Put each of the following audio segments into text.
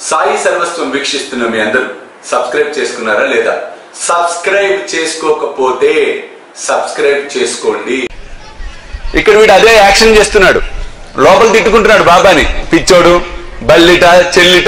సాయి సర్వస్వం వీక్షిస్తున్న మీ అందరూ సబ్స్క్రైబ్ చేసుకున్నారా లేదా సబ్స్క్రైబ్ చేసుకోకపోతే సబ్స్క్రైబ్ చేసుకోండి ఇక్కడ వీడు అదే యాక్షన్ చేస్తున్నాడు లోపల తిట్టుకుంటున్నాడు బాబాని పిచ్చోడు బల్లిట చెల్లిట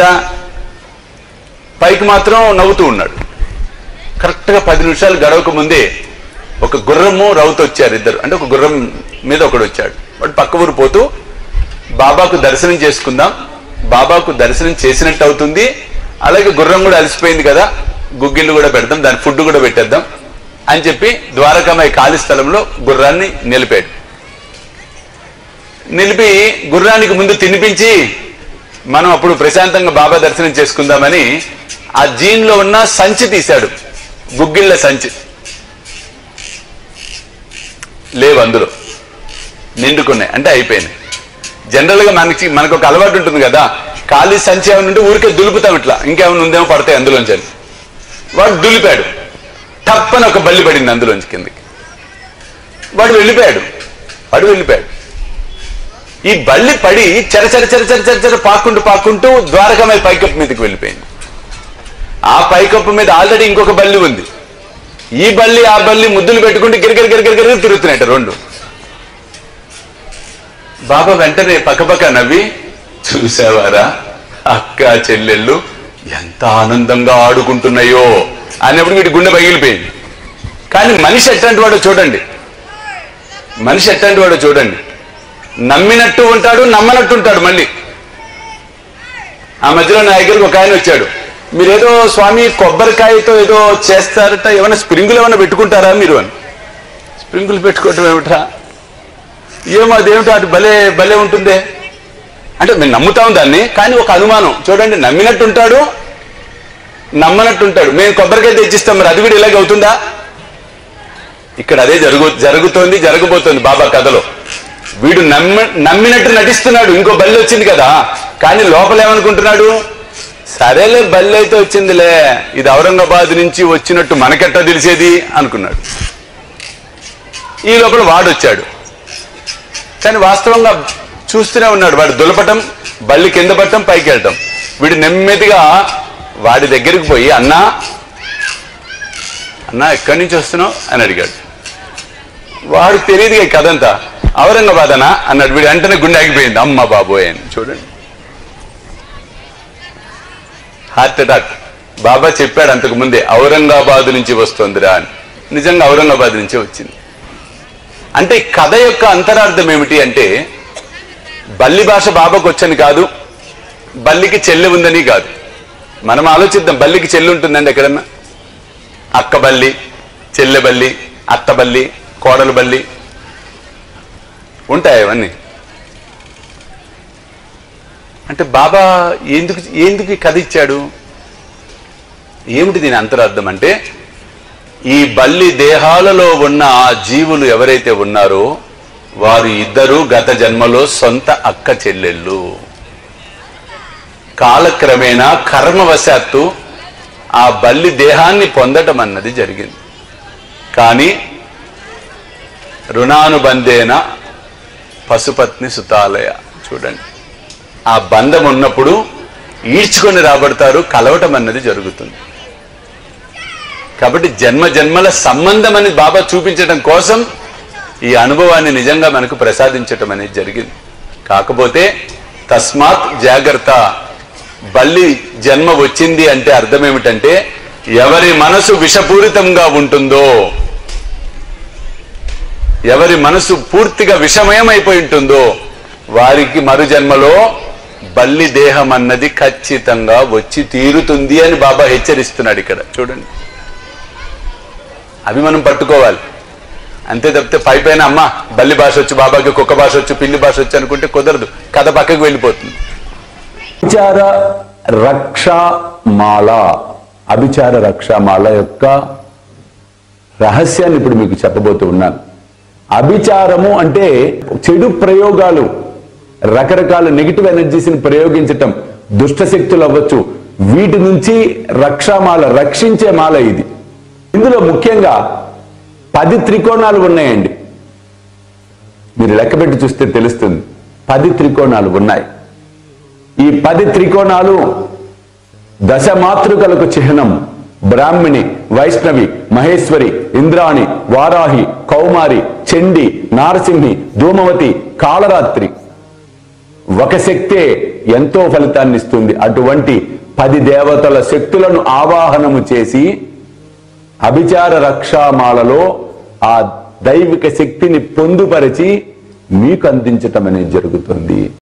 పైకి మాత్రం నవ్వుతూ ఉన్నాడు కరెక్ట్ గా పది నిమిషాలు గడవక ముందే ఒక గుర్రము రౌతు వచ్చారు ఇద్దరు అంటే ఒక గుర్రం మీద ఒకడు వచ్చాడు వాడు పక్క ఊరు పోతూ బాబాకు దర్శనం చేసుకుందాం బాబాకు దర్శనం చేసినట్టు అవుతుంది అలాగే గుర్రం కూడా అలసిపోయింది కదా గుగ్గిళ్ళు కూడా పెడదాం దాని ఫుడ్ కూడా పెట్టేద్దాం అని చెప్పి ద్వారకామయ్య ఖాళీ స్థలంలో గుర్రాన్ని నిలిపాడు నిలిపి గుర్రానికి ముందు తినిపించి మనం అప్పుడు ప్రశాంతంగా బాబా దర్శనం చేసుకుందామని ఆ జీన్లో ఉన్న సంచి తీశాడు గుగ్గిళ్ళ సంచి లేవు అందులో నిండుకున్నాయి అంటే అయిపోయినాయి జనరల్ గా మనకి మనకు ఒక అలవాటు ఉంటుంది కదా ఖాళీ సంచి ఏమైనా ఉంటే ఊరికే దులుపుతాం ఇట్లా ఇంకేమైనా ఉందేమో పడతాయి అందులోంచి అని వాడు దులిపాడు టప్పని ఒక బల్లి పడింది అందులోంచి కిందకి వాడు వెళ్ళిపోయాడు వాడు వెళ్ళిపోయాడు ఈ బల్లి పడి చెర చెర చెర చెర చెర చెర పాకుంటూ పాకుంటూ ద్వారకమై పైకప్పు మీదకి వెళ్ళిపోయింది ఆ పైకప్పు మీద ఆల్రెడీ ఇంకొక బల్లి ఉంది ఈ బల్లి ఆ బల్లి ముద్దులు పెట్టుకుంటూ గిరిగిరి గిరిగిరి గిరిగిరి తిరుగుతున్నాయట రెండు బాబా వెంటనే పక్కపక్క నవ్వి చూసావారా అక్క చెల్లెళ్ళు ఎంత ఆనందంగా ఆడుకుంటున్నాయో అన్నప్పుడు వీటి గుండె పగిలిపోయింది కానీ మనిషి ఎట్లాంటి వాడో చూడండి మనిషి ఎట్లాంటి వాడో చూడండి నమ్మినట్టు ఉంటాడు నమ్మనట్టు ఉంటాడు మళ్ళీ ఆ మధ్యలో నా దగ్గరికి ఒక ఆయన వచ్చాడు మీరేదో స్వామి కొబ్బరికాయతో ఏదో చేస్తారట ఏమైనా స్ప్రింగులు ఏమైనా పెట్టుకుంటారా మీరు అని స్ప్రింగులు పెట్టుకోవటం ఏమిట్రా ఏమో అదేమిటో అటు భలే భలే ఉంటుందే అంటే మేము నమ్ముతాం దాన్ని కానీ ఒక అనుమానం చూడండి నమ్మినట్టు ఉంటాడు నమ్మనట్టు ఉంటాడు మేము కొబ్బరికాయ తెచ్చిస్తాం మరి అది కూడా ఇలాగ అవుతుందా ఇక్కడ అదే జరుగు జరుగుతోంది జరగబోతోంది బాబా కథలో వీడు నమ్మ నమ్మినట్టు నటిస్తున్నాడు ఇంకో బల్లి వచ్చింది కదా కానీ లోపల ఏమనుకుంటున్నాడు సరేలే బల్లి అయితే వచ్చిందిలే ఇది ఔరంగాబాద్ నుంచి వచ్చినట్టు మనకెట్టా తెలిసేది అనుకున్నాడు ఈ లోపల వాడు వచ్చాడు కానీ వాస్తవంగా చూస్తూనే ఉన్నాడు వాడు దులపటం బల్లి కింద పట్టడం పైకి వెళ్ళటం వీడు నెమ్మదిగా వాడి దగ్గరికి పోయి అన్నా అన్నా ఎక్కడి నుంచి వస్తున్నావు అని అడిగాడు వాడు తెలియదు ఈ కథ అంతా ఔరంగాబాద్ అనా అన్నాడు వీడు వెంటనే గుండె ఆగిపోయింది అమ్మ బాబోయ్ అని చూడండి హార్ట్ అటాక్ బాబా చెప్పాడు అంతకు ముందే ఔరంగాబాద్ నుంచి వస్తుందిరా అని నిజంగా ఔరంగాబాద్ నుంచే వచ్చింది అంటే ఈ కథ యొక్క అంతరార్థం ఏమిటి అంటే బల్లి భాష బాబాకు వచ్చని కాదు బల్లికి చెల్లె ఉందని కాదు మనం ఆలోచిద్దాం బల్లికి చెల్లి ఉంటుందండి ఎక్కడన్నా అక్క బల్లి చెల్లె బల్లి అత్త బల్లి కోడలు బల్లి ఉంటాయి అవన్నీ అంటే బాబా ఎందుకు ఎందుకు ఈ కథ ఇచ్చాడు ఏమిటి దీని అంతరార్థం అంటే ఈ బల్లి దేహాలలో ఉన్న ఆ జీవులు ఎవరైతే ఉన్నారో వారు ఇద్దరు గత జన్మలో సొంత అక్క చెల్లెళ్ళు కాలక్రమేణా కర్మవశాత్తు ఆ బల్లి దేహాన్ని పొందటం అన్నది జరిగింది కానీ రుణానుబంధేన పశుపత్ని సుతాలయ చూడండి ఆ బంధం ఉన్నప్పుడు ఈడ్చుకొని రాబడతారు కలవటం అన్నది జరుగుతుంది కాబట్టి జన్మ జన్మల సంబంధం అని బాబా చూపించడం కోసం ఈ అనుభవాన్ని నిజంగా మనకు ప్రసాదించటం అనేది జరిగింది కాకపోతే తస్మాత్ జాగ్రత్త బల్లి జన్మ వచ్చింది అంటే అర్థం ఏమిటంటే ఎవరి మనసు విషపూరితంగా ఉంటుందో ఎవరి మనసు పూర్తిగా విషమయమైపోయి ఉంటుందో వారికి మరు జన్మలో బల్లి దేహం అన్నది ఖచ్చితంగా వచ్చి తీరుతుంది అని బాబా హెచ్చరిస్తున్నాడు ఇక్కడ చూడండి అవి మనం పట్టుకోవాలి అంతే తప్పితే పై పైన అమ్మ బల్లి భాష వచ్చు బాబాకి కుక్క భాష వచ్చు పిల్లి భాష వచ్చు అనుకుంటే కుదరదు కథ పక్కకు వెళ్ళిపోతుంది అభిచార రక్షామాల అభిచార రక్షామాల యొక్క రహస్యాన్ని ఇప్పుడు మీకు చెప్పబోతూ ఉన్నాను అభిచారము అంటే చెడు ప్రయోగాలు రకరకాల నెగిటివ్ ఎనర్జీస్ని ప్రయోగించటం దుష్ట శక్తులు అవ్వచ్చు వీటి నుంచి రక్షామాల రక్షించే మాల ఇది ఇందులో ముఖ్యంగా పది త్రికోణాలు ఉన్నాయండి మీరు లెక్కపెట్టి చూస్తే తెలుస్తుంది పది త్రికోణాలు ఉన్నాయి ఈ పది త్రికోణాలు దశ మాతృకలకు చిహ్నం బ్రాహ్మిణి వైష్ణవి మహేశ్వరి ఇంద్రాణి వారాహి కౌమారి చండి నారసింహి ధూమవతి కాళరాత్రి ఒక శక్తే ఎంతో ఫలితాన్ని ఇస్తుంది అటువంటి పది దేవతల శక్తులను ఆవాహనము చేసి అభిచార రక్షామాలలో ఆ దైవిక శక్తిని పొందుపరిచి మీకు అందించటం అనేది జరుగుతుంది